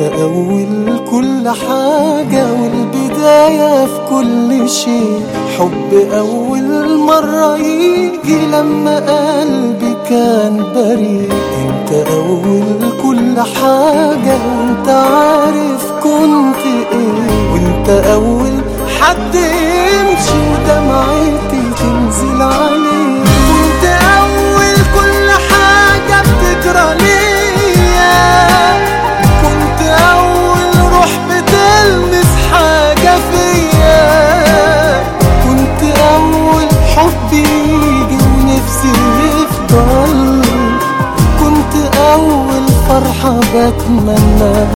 انت اول كل حاجة والبداية في كل شيء حب اول مرة يجي لما قلبي كان بريء انت اول كل حاجة وانت عارف كنت ايه وانت اول حد يمشي ودمعتي تنزل عليه كنت اول كل حاجة بتجرى ليا كنت اول روح بتلمس حاجة فيا كنت اول حب يجي ونفسي يفضل كنت اول فرحة بتمناها